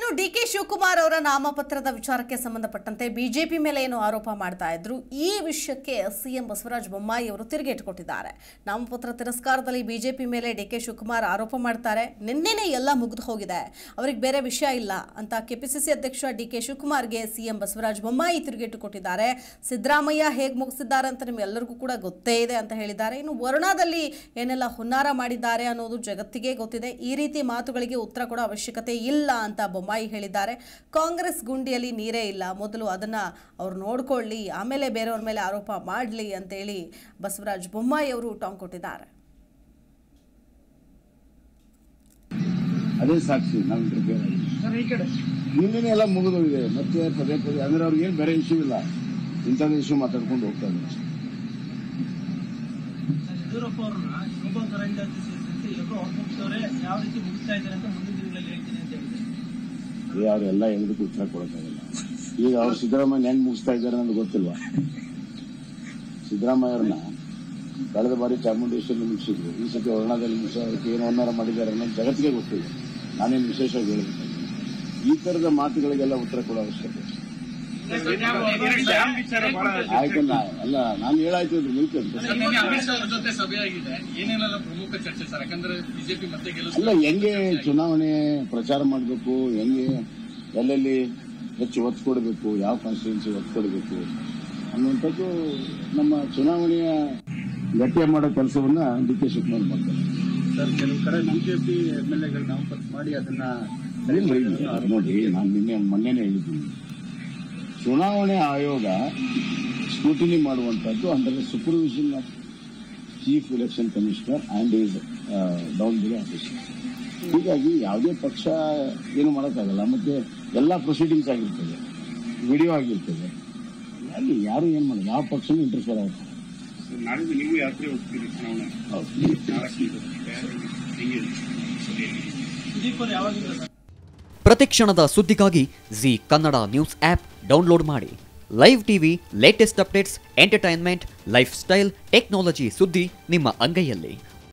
ಇನ್ನು D K Shivakumar ಅವರ ನಾಮಪತ್ರದ ವಿಚಾರಕ್ಕೆ ಸಂಬಂಧಪಟ್ಟಂತೆ ಬಿಜೆಪಿ ಮೇಲೆ ಏನು ಆರೋಪ ಮಾಡ್ತಾ ಇದ್ರು ಈ ವಿಷಯಕ್ಕೆ ಸಿಎಂ ಬಸವರಾಜ ಬೊಮ್ಮಾಯಿ ಅವರು ತಿರುಗೇಟು ಕೊಟ್ಟಿದ್ದಾರೆ ನಾಮಪತ್ರ ತಿರಸ್ಕಾರದಲ್ಲಿ ಬಿಜೆಪಿ ಮೇಲೆ ಡಿ ಕೆ ಶಿವಕುಮಾರ್ ಆರೋಪ ಮಾಡ್ತಾರೆ ನಿನ್ನೆನೆ ಎಲ್ಲ ಮುಗಿದು ಹೋಗಿದೆ ಅವರಿಗೆ ಬೇರೆ ವಿಷಯ ಇಲ್ಲ ಅಂತ ಕೆಪಿಸಿಸಿ ಅಧ್ಯಕ್ಷ ಡಿ ಕೆ ಶಿವಕುಮಾರ್ಗೆ ಸಿಎಂ ಬಸವರಾಜ ಬೊಮ್ಮಾಯಿ ತಿರುಗೇಟು ಕೊಟ್ಟಿದ್ದಾರೆ ಸಿದ್ದರಾಮಯ್ಯ ಹೇಗೆ ಮುಗಿಸಿದ್ದಾರೆ ಅಂತ ನಿಮ್ಗೆಲ್ಲರಿಗೂ ಕೂಡ ಗೊತ್ತೇ ಇದೆ ಅಂತ ಹೇಳಿದ್ದಾರೆ ಇನ್ನು ವರುಣಾದಲ್ಲಿ ಏನೆಲ್ಲ ಹುನ್ನಾರ ಮಾಡಿದ್ದಾರೆ ಅನ್ನೋದು ಜಗತ್ತಿಗೆ ಗೊತ್ತಿದೆ ಈ ರೀತಿ ಮಾತುಗಳಿಗೆ ಉತ್ತರ ಕೊಡೋ ಅವಶ್ಯಕತೆ ಇಲ್ಲ ಅಂತ ಬೊಮ್ಮಾಯಿ ಹೇಳಿದ್ದಾರೆ ಕಾಂಗ್ರೆಸ್ ಗುಂಡಿಯಲ್ಲಿ ನೀರೇ ಇಲ್ಲ ಮೊದಲು ಅದನ್ನ ಅವ್ರು ನೋಡ್ಕೊಳ್ಳಿ ಆಮೇಲೆ ಬೇರೆಯವ್ರ ಮೇಲೆ ಆರೋಪ ಮಾಡಲಿ ಅಂತೇಳಿ ಬಸವರಾಜ ಬೊಮ್ಮಾಯಿ ಅವರು ಟಾಂಗ್ ಕೊಟ್ಟಿದ್ದಾರೆ ಅದೇ ಸಾಕ್ಷಿ ನಾವು ಪ್ರಿಪೇರ್ ಆಗಿ ನಿನ್ನೆ ಎಲ್ಲ ಮುಗಿದೋಗಿದೆ ಮತ್ತೆ ಪದೇ ಪದೇ ಅಂದ್ರೆ ಅವ್ರಿಗೆ ಏನು ಬೇರೆ ಇಶ್ಯೂ ಇಲ್ಲ ಇಂಥದ್ದು ಇಶ್ಯೂ ಮಾತಾಡ್ಕೊಂಡು ಹೋಗ್ತಾ ಇದ್ದಾರೆ ಅಷ್ಟೇ. ಯಡಿಯೂರಪ್ಪ ಅವ್ರನ್ನ ಶೋಭಾ ಕರಂದ್ಲಾಜೆ ಸೇರಿದಂತೆ ಎಲ್ಲರೂ ಅವ್ರು ಮುಗಿಸೋರೆ ಯಾವ ರೀತಿ ಮುಗಿಸ್ತಾ ಇದ್ದಾರೆ ಅಂತ ಮುಂದಿನ ದಿನಗಳಲ್ಲಿ ಹೇಳ್ತೀನಿ ಅಂತ ಹೇಳಿದ್ದಾರೆ ಏ ಅವರೆಲ್ಲ ಎಲ್ರಿಗೂ ಉತ್ತರ ಕೊಡೋಕ್ಕಾಗಲ್ಲ ಈಗ ಅವ್ರು ಸಿದ್ದರಾಮಯ್ಯ ಹೆಂಗ್ ಮುಗಿಸ್ತಾ ಇದ್ದಾರೆ ಅನ್ನೋದು ಗೊತ್ತಿಲ್ವಾ ಸಿದ್ದರಾಮಯ್ಯ ಅವ್ರನ್ನ ಕಳೆದ ಬಾರಿ ಚಾಮುಂಡೇಶ್ವರಿ ಮುಗಿಸಿದ್ರು ಈ ಸತಿ ವರ್ಣದಲ್ಲಿ ಮುಗಿಸೋ ಅದಕ್ಕೆ ಏನು ಅನ್ನಾರ ಮಾಡಿದ್ದಾರೆ ಅನ್ನೋದು ಜಗತ್ತಿಗೆ ಗೊತ್ತಿಲ್ಲ ನಾನೇನು ವಿಶೇಷವಾಗಿ ಹೇಳಬೇಕು ಈ ತರದ ಮಾತುಗಳಿಗೆಲ್ಲ ಉತ್ತರ ಕೊಡೋ ಅವಶ್ಯಕತೆ ಇದೆ. ಆಯ್ತಲ್ಲ ಅಲ್ಲ ನಾನು ಹೇಳಾಯ್ತು ಅಂದ್ರೆ ಮುಗಿತು ನಿನ್ನೆ ಅಮಿತ್ ಶಾ ಅವ್ರ ಜೊತೆ ಸಭೆಯಾಗಿದೆ ಏನೇನೆಲ್ಲ ಪ್ರಮುಖ ಚರ್ಚೆ ಸರ್ ಯಾಕಂದ್ರೆ ಬಿಜೆಪಿ ಮತ್ತೆ ಗೆಲ್ಲಿಸ್ ಅಲ್ಲ ಹೆಂಗೆ ಚುನಾವಣೆ ಪ್ರಚಾರ ಮಾಡಬೇಕು ಹೆಂಗೆ ಎಲ್ಲೆಲ್ಲಿ ಹೆಚ್ಚು ಒತ್ತು ಕೊಡಬೇಕು ಯಾವ ಕಾನ್ಸ್ಟಿಟ್ಯೂನ್ಸಿ ಒತ್ತು ಕೊಡಬೇಕು ಅನ್ನುವಂಥದ್ದು ನಮ್ಮ ಚುನಾವಣೆಯ ಗಟ್ಟಿ ಮಾಡೋ ಕೆಲಸವನ್ನ ಡಿ ಕೆ ಶಿವಕುಮಾರ್ ಮಾಡ್ತಾರೆ ಸರ್ ಕೆಲವು ಕಡೆ ಬಿಜೆಪಿ ಎಂ ಎಲ್ ಎಗಳು ನಾಮಪತ್ರ ಮಾಡಿ ಅದನ್ನ ಇಲ್ರಿ, ನೋಡಿ ನಾನು ನಿನ್ನೆ ಮೊನ್ನೆನೇ ಹೇಳಿದ್ದೀನಿ ಚುನಾವಣೆ ಆಯೋಗ ಸ್ಕ್ರೂಟಿನಿ ಮಾಡುವಂತದ್ದು under supervision of chief election commissioner and is done by officer ಹೀಗಾಗಿ ಯಾವುದೇ ಪಕ್ಷ ಏನು ಮಾಡೋಕ್ಕಾಗಲ್ಲ ಮತ್ತೆ ಎಲ್ಲ ಪ್ರೊಸೀಡಿಂಗ್ಸ್ ಆಗಿರ್ತದೆ ವಿಡಿಯೋ ಆಗಿರ್ತದೆ ಅಲ್ಲಿ ಯಾರು ಏನು ಮಾಡೋದು ಯಾವ ಪಕ್ಷನೂ ಇಂಟರ್ಫಿಯರ್ ಆಗುತ್ತೆ ನಾಳೆ ನೀವು ಯಾತ್ರೆ ಹೋಗ್ತೀರಿ ಚುನಾವಣೆ ಹೌದು ಹೆಂಗೆ ಸುದೀಪ್ ಅವ್ರು ಯಾವಾಗಿಂದ ಸರ್ ಪ್ರತಿಕ್ಷಣದ ಸುದ್ದಿಗಾಗಿ Zee Kannada news app download ಮಾಡಿ live TV latest updates entertainment lifestyle technology ಸುದ್ದಿ ನಿಮ್ಮ ಅಂಗೈಯಲ್ಲಿ